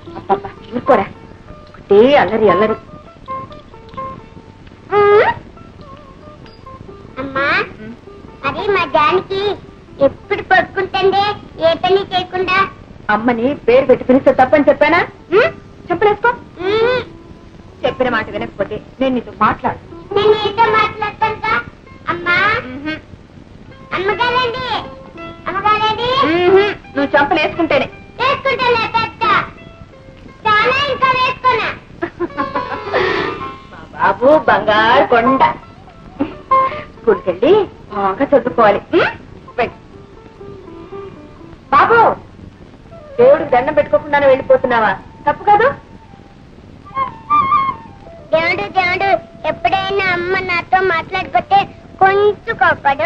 అబ్బబ్బా ఊరుకోరా ఒకటే అల్లరి అల్లరి అమ్మా అది మా జానికి ఎప్పుడు పడుకుంటుందే ఏ పని చేయకుండా అమ్మని పేరు పెట్టి పిలిస్తే తప్పని చెప్పానా ఉం? చెప్పలేసుకో ఉమ్, చెప్పిన మాట వినకపోతే నేను నీతో మాట్లాడు నేను నీతో మాట్లాడతానుగా అమ్మా అమ్మగారండి అమ్మగారండి నువ్వు చంపలేసుకుంటేనే వేసుకుంటాలే పెద్ద చాలా ఇంకా వేసుకున్నా మా బాబు బంగారు కొండ స్కూల్కి వెళ్ళి బాగా చదువుకోవాలి ఉం? వెళ్ళు. బాబు దేవుడికి దండం పెట్టుకోకుండానే వెళ్ళిపోతున్నావా తప్పు కాదు దేవుడు దేవుడు ఎప్పుడైనా అమ్మ నాతో మాట్లాడుకుంటే కొంచెం కోపడు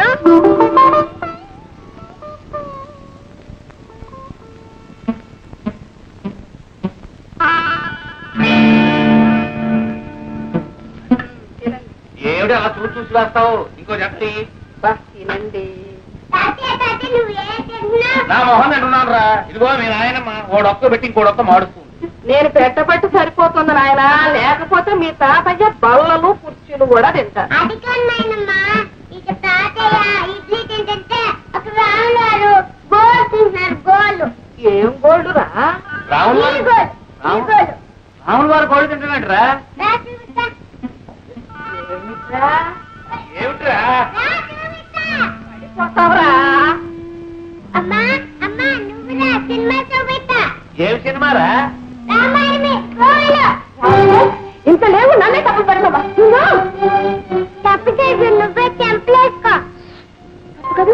ఏమిటి అలా చూసి చూసి వేస్తావు ఇంకో చెప్పి తినండి తాతయ్య తాతయ్య నువ్వు ఏం తింటున్నావు నా మొహం తింటున్నాను రా ఇదిగో మీ నాయనమ్మ ఓడొక్క పెట్టి ఇంకోడొక్క మాడుస్తుంది నేను పెట్టబట్టి సరిపోతుంది నాయన లేకపోతే మీ తాతయ్య బల్లలు కుర్చీలు కూడా తింటారు అది కన్నాయనమ్మా ఇక తాతయ్య ఇడ్లీ తింటుంటే ఒక రాములారు గోల్ తింటున్నారు గోలు ఏం గోల్డ్ రా రాములు ఈ గోలు ఈ గోలు రాములు వారు కోడి తింటున్నాడు రా రా చూపిస్తా. ఏమిట్రా? ఏమిట్రా రా చూపిస్తా. పోతావురా? అమ్మా అమ్మా నువ్వు రా సినిమా చూపిస్తా ఏమి సినిమారా రామాయణమే గోలు ఇంత లేవు నన్నే తప్పు పెడతావా తప్పు చేసి నువ్వే చెంపలేసుకో కదూ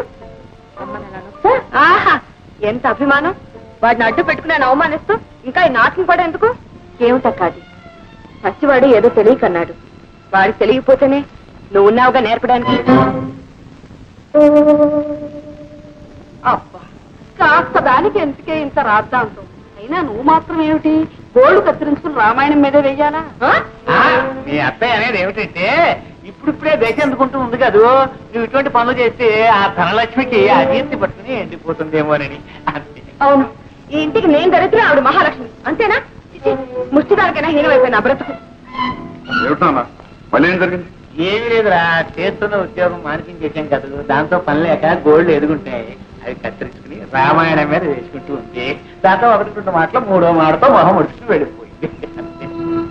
ఆహా ఎంత అభిమానం వాడిని అడ్డు పెట్టుకుని ఆయన అవమానిస్తూ ఇంకా ఈ నాటకం కూడా ఎందుకు ఏమిటా కాదు పచ్చివాడు ఏదో తెలియకన్నాడు వాడికి తెలియకపోతేనే నువ్వు ఉన్నావుగా నేర్పడానికి అబ్బా కాస్త దానికి ఎందుకే ఇంత రాద్దాంతో అయినా నువ్వు మాత్రం ఏమిటి గోళ్ళు కత్తిరించుకుని రామాయణం మీదే వెయ్యాలా ఆ? ఆ, మీ అత్తయ్య అనేది ఏమిటంటే ఇప్పుడిప్పుడే దేశ ఎందుకుంటూ ఉంది కదూ నువ్వు ఇటువంటి పనులు చేస్తే ఆ ధనలక్ష్మికి అజీర్తి పట్టుకుని ఎండిపోతుందేమోనని అంతే అవును ఈ ఇంటికి నేను దరిద్రం ఆవిడ మహాలక్ష్మి అంతేనా చిచి, ముష్టిదానికైనా హీనమైపోయిన నా బ్రతుకు ఏమిటన్నా మళ్ళీ ఏం జరిగింది ఏమీ లేదురా చేస్తున్న ఉద్యోగం మానిపించేసాం కదా దాంతో పని లేక గోల్డ్ ఎదుగుంటాయి అవి కత్తిరించుకుని రామాయణం మీద వేసుకుంటూ ఉంది దాంతో ఒకటి రెండు మాటలు మూడో మాటతో మొహం ఉడుచుకుని వెళ్ళిపోయింది అంతే.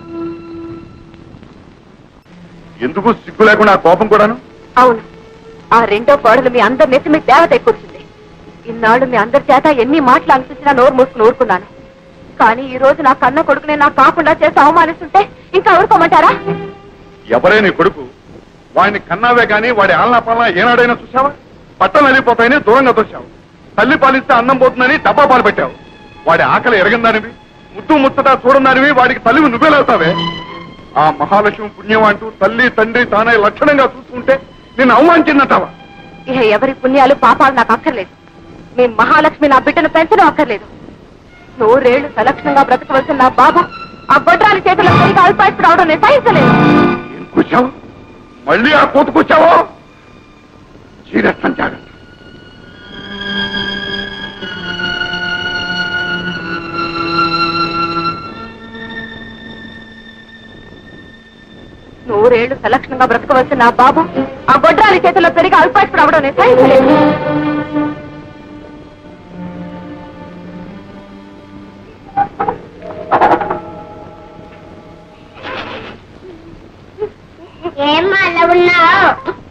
ఎందుకు సిగ్గు లేకుండా ఆ కోపం కూడాను అవును ఆ రెండో కోడలు మీ అందరి నెత్తి మీ దేవత ఎక్కువచ్చింది ఇన్నాళ్ళు మీ అందరి చేత ఎన్ని మాటలు అనిపించినా నోరు మూసుకుని ఊరుకున్నాను కానీ ఈ రోజు నా కన్న కొడుకునే నాకు కాకుండా చేసి అవమానిస్తుంటే ఇంకా ఊరుకోమంటారా ఎవరే నీ కొడుకు వాడిని కన్నావే గాని వాడి ఆలనా పాలన ఏనాడైనా చూసావా పట్టం వెళ్ళిపోతాయని దూరంగా తోశావు తల్లి పాలిస్తే అన్నం పోతుందని డబ్బా పాలు పెట్టావు వాడి ఆకలి ఎరగందానివి ముద్దు ముచ్చట చూడదానివి వాడికి తల్లివి నువ్వేలవుతావే ఆ మహాలక్ష్మి పుణ్యం అంటూ తల్లి తండ్రి తానే లక్షణంగా చూసుకుంటే నిన్ను అవమానించిందంటావా ఇహ ఎవరి పుణ్యాలు పాపాలు నాకు అక్కర్లేదు మీ మహాలక్ష్మి నా బిడ్డను పెంచడం అక్కర్లేదు నూరేళ్లు సలక్షణంగా బ్రతకవలసిన నా బాబు ఆ గొడ్రాలి చేతుల్లో సరిగా అల్పాయిస్తూ రావడం నేను సహించలేదు ఏం కూర్చావు మళ్ళీ ఆ కోతుకొచ్చావో చీరత్తం జాగ్రత్త నూరేళ్లు సలక్షణంగా బ్రతకవలసిన నా బాబు ఆ గొడ్రాలి చేతుల్లో పెరిగి అల్పాయిస్తూ రావడం నేను సహించలేదు ఏమ్మా అలా ఉన్నావు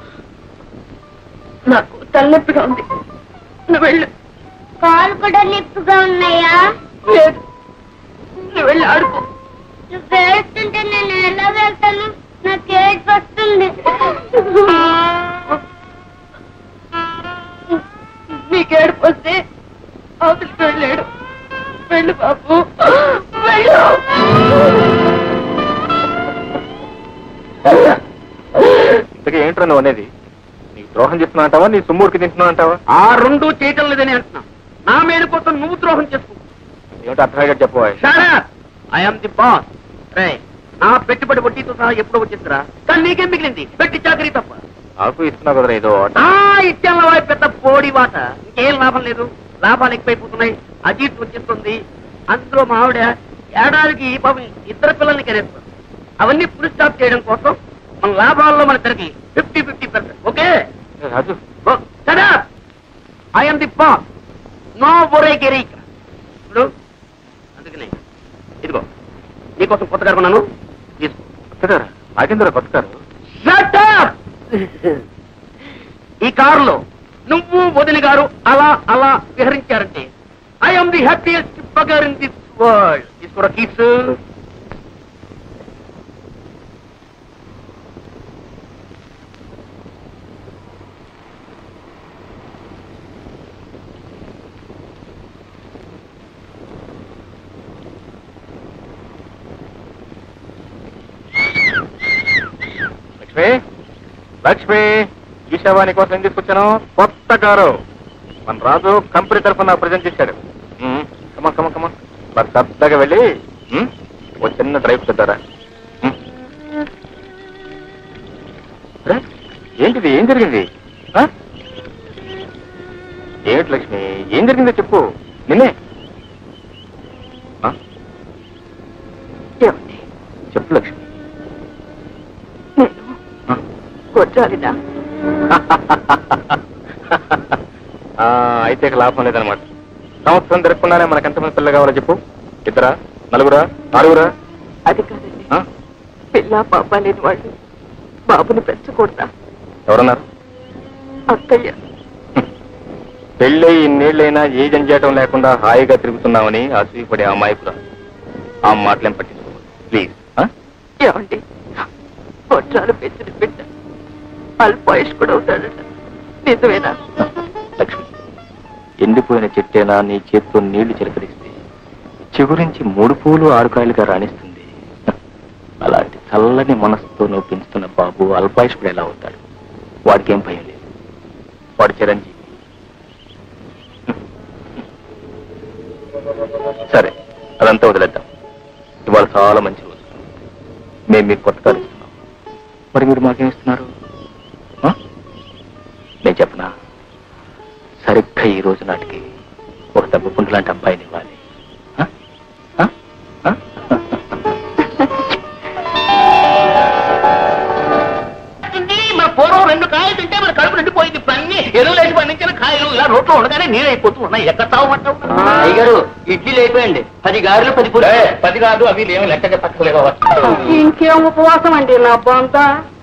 నాకు తలనొప్పిగా ఉంది నువ్వు వెళ్ళు కాలు కూడా నొప్పిగా ఉన్నాయా లేదు నువ్వు వెళ్ళి ఆడుకో నువ్వు ఏడుస్తుంటే నేను ఎలా వెళ్తాను నాకు ఏడుపు వస్తుంది నీకు ఏడుపు వస్తే అవతలికి వెళ్ళాడు వెళ్ళు బాబు వెళ్ళు ఇంతకీ ఏంట్రా నువ్వు అనేది నీకు ద్రోహం చేస్తున్నా అంటావా నీ సొమ్ముడికి తింటున్నా అంటావా ఆ రెండు చేయటం లేదని అంటున్నా నా మీద కోసం నువ్వు ద్రోహం చేసుకుంటా ఏమిటి అర్థమయ్యేట చెప్పు ఐఎమ్ ది బాస్ రే నా పెట్టుబడి వడ్డీతో సహా ఎప్పుడో వచ్చేస్తారా కానీ నీకేం మిగిలింది పెట్టి చాకరీ తప్ప నాకు ఇస్తున్నా కదరా ఏదో ఆ ఇచ్చాల వారి పెద్ద పోడి వాట ఇంకేం లాభం లేదు లాభాలు ఎక్కువైపోతున్నాయి అజీత్ వచ్చేస్తుంది అందులో మా ఆవిడ ఏడాదికి ఈ పాపం ఇద్దరు పిల్లల్ని కనేస్తాం అవన్నీ ఫుల్ స్టాప్ చేయడం కోసం మన లాభాల్లో మన ఇద్దరికి ఫిఫ్టీ ఫిఫ్టీ పర్సెంట్ ఓకే ఏ, Raju I'm the boss no బొరే గిరి ఇప్పుడు అందుకనే ఇదిగో నీకోసం కొత్త కారు కొన్నాను తీసుకో కొత్తగారా నాకెందుకు కొత్త కారు Shut up! ఈ కారులో నువ్వు వదిన గారు అలా అలా విహరించారంటే I'm the happiest bugger in this world తీసుకోరా కీస్ లక్ష్మి లక్ష్మి చూసావా నీ కోసం ఏం తీసుకొచ్చాను కొత్త కారు మన రాజు కంపెనీ తరఫున ప్రజెంట్ చేశాడు కమన్ కమన్ కమన్ మరి పెద్దగా వెళ్ళి ఉమ్, ఓ చిన్న డ్రైవ్ పెద్దారా ఏంటిది ఏం జరిగింది ఆ? ఏమిటి లక్ష్మి ఏం జరిగిందో చెప్పు నిన్నే ఆ? ఏమండి చెప్పు లక్ష్మి నేను ఆ? కొట్టాలినా ఆ, అయితే ఇక లాభం లేదనమాట సంవత్సరం తిరగకుండానే మనకు ఎంతమంది పిల్లలు కావాలో చెప్పు ఇద్దరా నలుగురా ఆరుగురా అది కాదండి ఆ? పిల్ల పాప లేని వాళ్ళు బాబుని పెంచకూడదా ఎవరన్నారు అక్కయ్య పెళ్ళై ఇన్నేళ్ళైనా ఏ జంజాటం లేకుండా హాయిగా తిరుగుతున్నామని అసూయపడే అమాయకురా ఆ మాటలేం పట్టించుకో ప్లీజ్ ఏమండి కొట్టాలు పెంచిన బిడ్డ అల్పాయుష్కుడు అవుతాడట నిజమేనా లక్ష్మి ఎండిపోయిన చెట్టేనా నీ చేత్తో నీళ్లు చిలకరిస్తే చిగురించి మూడు పూలు ఆరు కాయలుగా రాణిస్తుంది అలాంటి చల్లని మనసుతో నువ్వు పెంచుతున్న బాబు అల్పాయుష్కుడు ఎలా అవుతాడు వాడికి ఏం భయం లేదు వాడు చిరంజీవి సరే అదంతా వదిలేద్దాం ఇవాళ చాలా మంచి రోజు మేము మీకు కొత్త కారు ఇస్తున్నాం మరి మీరు మాకేం ఇస్తున్నారు ఆ? నేను చెప్పనా సరిగ్గా ఈ రోజు నాటికి ఒక దెబ్బ పుండు లాంటి అబ్బాయిని ఇవ్వాలి ఆ? ఆ? ఆ? మన పూర్వం రెండు కాయలు తింటే మన కడుపు నిండిపోయింది ఇప్పుడు అన్ని ఎరువులు వేసి పండించిన కాయలు ఇలా రోట్లో ఉండగానే నీరైపోతూ ఉన్నాయి ఎక్కడ తావమంటావు అయ్యగారు ఇడ్లీలు అయిపోయండి పది గారెలు పది ఏ, పది కాదు అవి ఏమి లెక్క చెప్పక్కర్లేదు ఇంకేం ఉపవాసం అండి నా బొంత